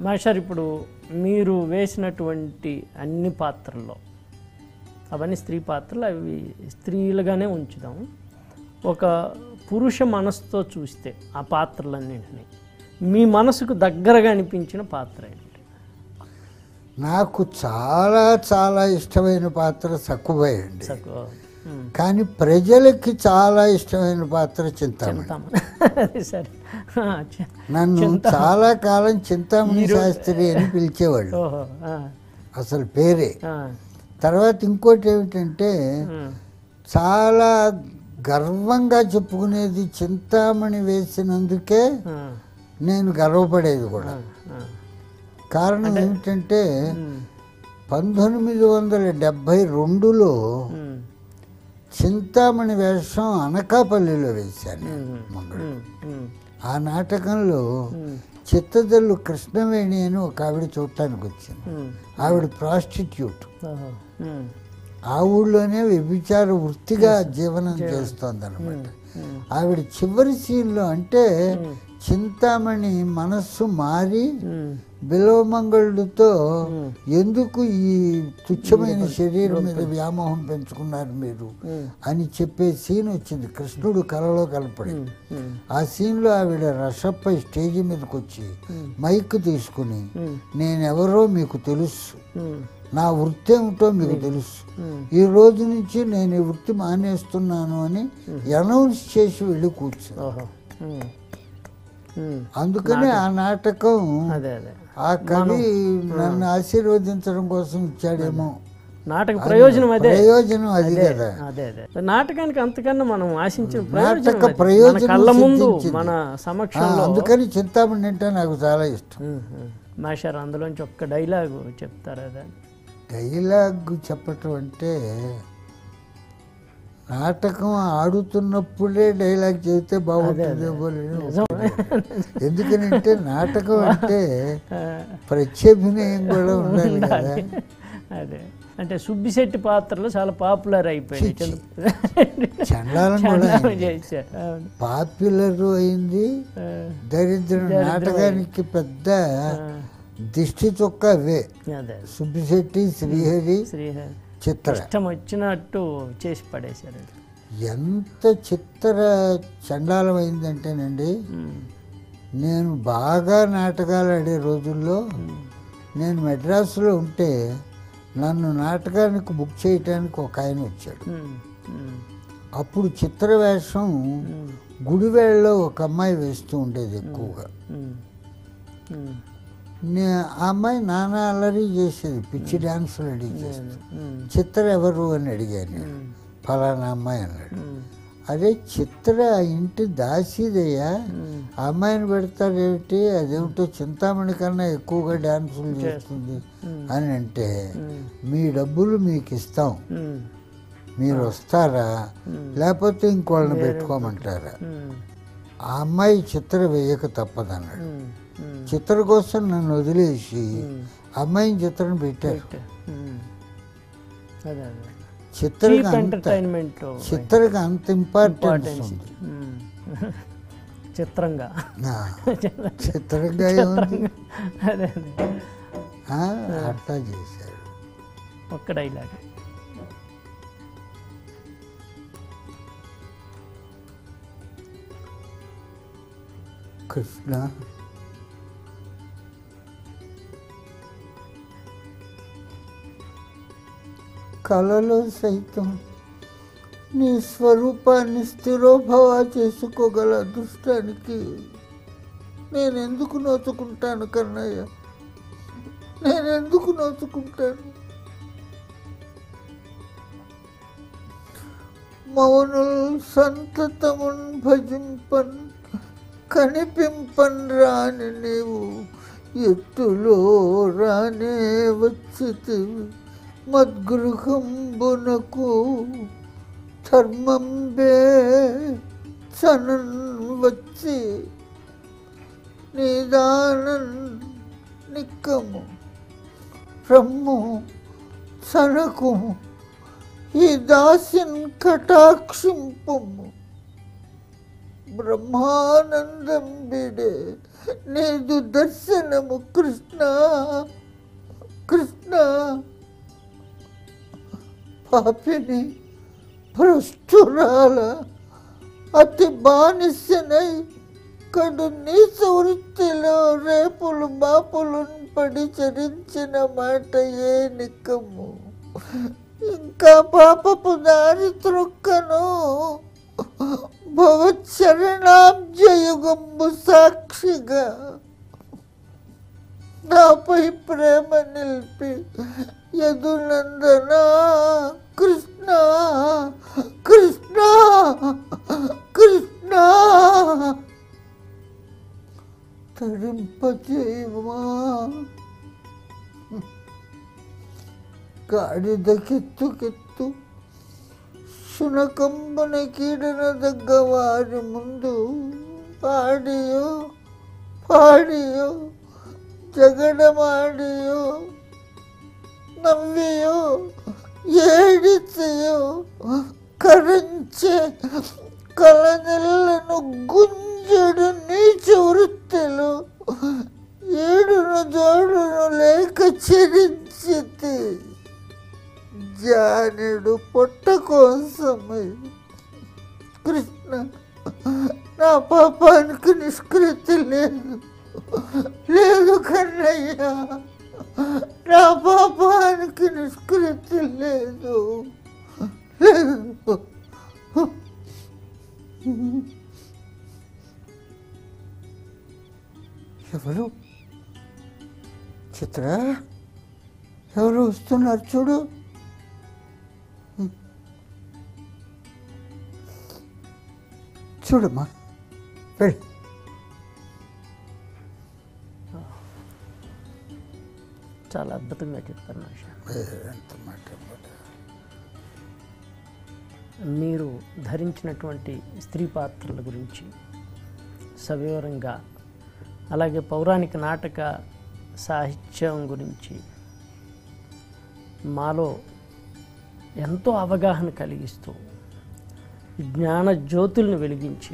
Master ఇప్పుడు మీరు వేసినటువంటి అన్ని పాత్రల్లో అవన్నీ స్త్రీ పాత్రలు అవి స్త్రీలుగానే ఉంచుదాం ఒక పురుష మనసుతో చూస్తే ఆ పాత్రలన్నింటినీ మీ మనసుకు దగ్గరగా అనిపించిన పాత్ర ఏంటి నాకు చాలా చాలా ఇష్టమైన పాత్ర సక్కుబాయి అండి సకు- ఉమ్, కానీ ప్రజలకి చాలా ఇష్టమైన పాత్ర చింతామణి చింతామణి. అది సరే ఆ, చి- నన్ను చాలా కాలం చింతామణి శాస్త్రి అని పిలిచేవాళ్ళు ఓహో ఆ, అసలు పేరే ఆ, తర్వాత ఇంకోటి ఏమిటంటే ఉమ్, చాలా గర్వంగా చెప్పుకునేది చింతామణి వేసినందుకే ఆ, నేను గర్వపడేది కూడా ఆ, కారణం ఏమిటంటే ఉమ్, పంతొమ్మిది వందల డెబ్భై రెండులో ఉమ్, చింతామణి వేషం అనకాపల్లిలో వేశాను నేను, ఉమ్, మంగళం ఉమ్, ఉమ్, ఆ నాటకంలో ఉమ్, చిత్తదల్లు కృష్ణవేణి అని ఒక ఆవిడ చూడటానికి వచ్చింది ఉమ్, ఆవిడ ప్రాస్టిట్యూట్ ఓహో, ఉమ్, ఆ ఊళ్ళోనే వ్యభిచార వృత్తిగా జీవనం చేస్తోంది అనమాట ఉమ్, ఆవిడ చివరి సీన్లో అంటే చింతామణి మనస్సు మారి ఉమ్, బిలవమంగళుడితో ఎందుకు ఈ తుచ్చమైన శరీరం మీద వ్యామోహం పెంచుకున్నారు మీరు ఉమ్, అని చెప్పే సీన్ వచ్చింది కృష్ణుడు కలలో కలపడి ఉమ్, ఆ సీన్లో ఆవిడ రషప్పై స్టేజ్ మీదకి వచ్చి మైక్ తీసుకుని ఉమ్, నేనెవరో మీకు తెలుసు ఉమ్, నా వృత్తి ఏమిటో మీకు తెలుసు ఉమ్. ఈ రోజు నుంచి నేను ఈ వృత్తి మానేస్తున్నాను అని అనౌన్స్ చేసి వెళ్ళి కూర్చుంది ఓహో ఉమ్, ఉమ్, అందుకని ఆ నాటకం అదే అదే ఆ కవి నన్ను ఆశీర్వదించడం కోసం ఇచ్చాడేమో నాటక ప్రయోజనం అదే ప్రయోజనం అది కదా అదే అదే నాటకానికి అంతకన్నా మనం ఆశించిన నాటక ప్రయోజనం అది. మన ప్రయోజనం కళ్ళ ముందు సిద్ధించింది. మన ఆ, సమక్షంలో అందుకని చింతామణి అంటే నాకు చాలా ఇష్టం ఉమ్, ఉమ్. మాస్టర్ అందులోంచి ఒక్క డైలాగు చెప్తారా అదే డైలాగ్ చెప్పటం అంటే నాటకం ఆడుతున్నప్పుడే డైలాగ్ చెబితే బాగుంటుందేమో అని ఎందుకనంటే నాటకం అంటే ప్రత్యభినయం కూడా ఉండాలి కదా అదే అంటే సుబ్బిశెట్టి పాత్రలు చాలా పాపులర్ అయిపోయాయి చండాలం కూడా చందానం చేశారు అవును. పాపులర్ అయింది ఆ, దరిద్రం నాటకానికి పెద్ద దిష్టి చొక్క అవే అదే సుబ్బిశెట్టి శ్రీహరి శ్రీహరి చిత్ర ఇష్టం వచ్చినట్టు చేసి పడేశారు ఎంత చిత్ర చండాలం అయిందంటేనండి ఉమ్, నేను బాగా నాటకాలు ఆడే రోజుల్లో నేను మెడ్రాసులో ఉంటే నన్ను నాటకానికి బుక్ చేయటానికి ఒక ఆయన వచ్చాడు ఉమ్, ఉమ్, అప్పుడు చిత్ర వేషం గుడివేళ్ళలో ఒక అమ్మాయి వేస్తూ ఉండేది ఎక్కువగా ఉమ్, ఉమ్, నే ఆ అమ్మాయి నానా అల్లరి చేసేది పిచ్చి డ్యాన్సులు రెడీ చేసేది ఉమ్, చిత్ర ఎవరు అని అడిగాను నేను. ఉమ్, ఫలానా అమ్మాయి అన్నాడు ఉమ్, అదే చిత్ర ఆ ఇంటి దాసిదయ్యా ఉమ్. ఆ అమ్మాయిని పెడతారేమిటి అదేమిటో చింతామణి కన్నా ఎక్కువగా డ్యాన్సులు చేస్తుంది అని అంటే మీ డబ్బులు మీకు ఇస్తాం ఉమ్, మీరు వస్తారా లేకపోతే ఇంకోళ్ళని పెట్టుకోమంటారా ఉమ్, ఆ అమ్మాయి చిత్ర వేయక తప్పదన్నాడు ఉమ్, ఉమ్. చిత్ర కోసం నన్ను వదిలేసి ఆ అమ్మాయిని చిత్రం పెట్టారు ఉమ్. అదే అదే చిత్రకి చీప్ అంత ఎంటర్టైన్మెంట్ చిత్రకి అంత ఇంపార్టెన్స్ ఇంపార్టెన్స్ ఉంది చిత్రంగా ఆ, చిత్రంగా ఏముంది అదే అదే ఆ, అట్లా చేశారు ఒక్క డైలాగ్ కృష్ణ కళలో సైతం నీ స్వరూపాన్ని స్థిరోభవ చేసుకోగల అదృష్టానికి నేను ఎందుకు నోచుకుంటాను కన్నయ్య నేను ఎందుకు నోచుకుంటాను మౌనుల్ సంతతమున్ భజింపన్ కనిపింపన్ రాని నీవు ఎత్తులో రానే వచ్చితివి మద్గృహంబునకు ధర్మంబే చనన్ వచ్చి నిదానన్ నిక్కము రమ్ము చనకు ఈ దాసిన్ కటాక్షింపము బ్రహ్మానందం బిడే నీదు దర్శనము కృష్ణ కృష్ణ పాపిని భ్రష్టురాల అతి బానిసనై కడు నీచ వృత్తిలో రేపులు బాపులు పడి చరించిన మాట ఏ నిక్కము ఇంకా పాపపు దారి త్రొక్కను భవచరణాబ్జయుగంబు సాక్షిగా నాపై ప్రేమ నిలిపి యదునందన కృష్ణ కృష్ణ కృష్ణ తరింపచేయమా గాడిదకెత్తు కెత్తు శునకంబున కీడన దగ్గ వారి ముందు పాడియో పాడియో జగడమాడియో నవ్వియో ఏడిచయో కరించే కలనెల్లను గుంజడు నీచ వృత్తిలో ఏడును జోడును లేక చెరించితి జానుడు పొట్ట కోసమై కృష్ణ నా పాపానికి నిష్కృతి లేదు లేదు కన్నయ్య నా పాపానికి నిష్కృతి లేదు లేదు ఎవరు చిత్ర ఎవరు వస్తున్నారు చూడు చూడమ్మా వెళ్ళి చాలా అద్భుతంగా చెప్పారు మాస్టర్ ఎంత మాట మీరు ధరించినటువంటి స్త్రీ పాత్రల గురించి సవివరంగా అలాగే పౌరాణిక నాటక సాహిత్యం గురించి మాలో ఎంతో అవగాహన కలిగిస్తూ జ్ఞాన జ్యోతుల్ని వెలిగించి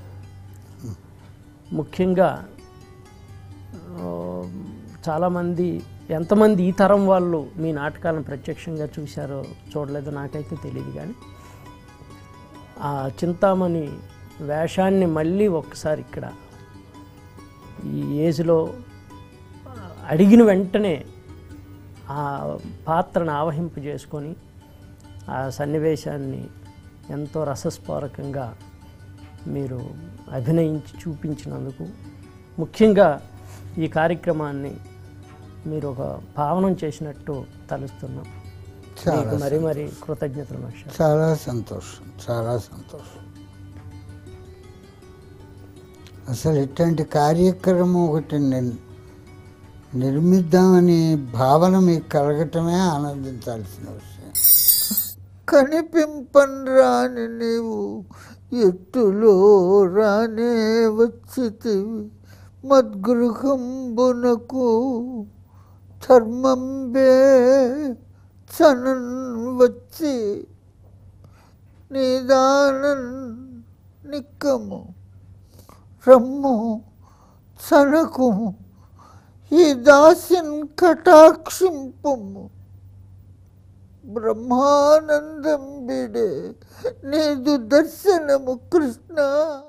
ముఖ్యంగా ఆ, చాలామంది ఎంతమంది ఈ తరం వాళ్ళు మీ నాటకాలను ప్రత్యక్షంగా చూశారో చూడలేదో నాకైతే తెలియదు కానీ ఆ చింతామణి వేషాన్ని మళ్ళీ ఒక్కసారి ఇక్కడ ఈ ఏజ్లో అడిగిన వెంటనే ఆ పాత్రను ఆవహింపు చేసుకొని ఆ సన్నివేశాన్ని ఎంతో రసస్ఫోరకంగా మీరు అభినయించి చూపించినందుకు ముఖ్యంగా ఈ కార్యక్రమాన్ని మీరు ఒక పావనం చేసినట్టు తలుస్తున్నాం చాలా మీకు మరీ మరీ కృతజ్ఞతలు మాస్టర్ చాలా సంతోషం చాలా సంతోషం అసలు ఇట్లాంటి కార్యక్రమం ఒకటి నిర్- నిర్మిద్దామని భావన మీకు కలగటమే ఆనందించాల్సిన విషయం కనిపింపన్ రాని నీవు ఎట్టులో రానే వచ్చితివి మద్గృహంబునకు ధర్మంబే చనన్ వచ్చి నిదానన్ నిక్కము రమ్ము చనకు ఈ దాసిన్ కటాక్షింపము బ్రహ్మానందం బిడే నీదు దర్శనము కృష్ణ